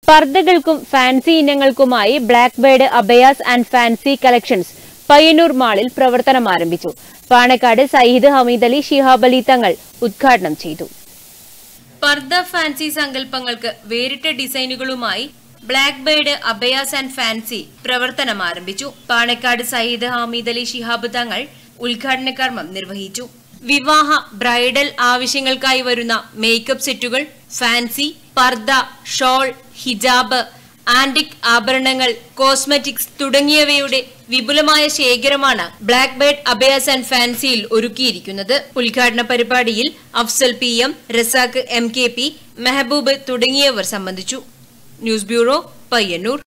പർദ്ദകൾക്കും fancy ഇനങ്ങൾക്കുമായി Black Bird Abayas and Fancy Collections Payyanur മാളിൽ പ്രവർത്തനം ആരംഭിച്ചു പാണക്കാട് സയ്യിദ് ഹമീദ് അലി ഷിഹാബ് അലി തങ്ങൾ ഉദ്ഘാടനം ചെയ്തു പർദ്ദ ഫാൻസി സങ്കല്പങ്ങൾക്ക് വേറിട്ട ഡിസൈനുകളുമായി Black Bird Abayas and Fancy പ്രവർത്തനം ആരംഭിച്ചു പാണക്കാട് സയ്യിദ് ഹമീദ് അലി ഷിഹാബ് തങ്ങൾ ഉദ്ഘാടന കർമ്മം നിർവഹിച്ചു വിവാഹ ബ്രൈഡൽ ആവശ്യങ്ങൾക്കായി വരുന്ന മേക്കപ്പ് സെറ്റുകൾ ഫാൻസി പർദ്ദ ഷോൾ ഹിജാബ് ആന്റിക് ആഭരണങ്ങൾ കോസ്മെറ്റിക്സ് തുടങ്ങിയവയുടെ വിപുലമായ ശേഖരമാണ് ബ്ലാക്ക് ബേർഡ് അബയാസ് ആൻഡ് ഫാൻസിയിൽ ഒരുക്കിയിരിക്കുന്നത് ഉദ്ഘാടന പരിപാടിയിൽ Afsal P M Razak M K P Mehboob തുടങ്ങിയവർ സംബന്ധിച്ചു ന്യൂസ് ബ്യൂറോ പയ്യന്നൂർ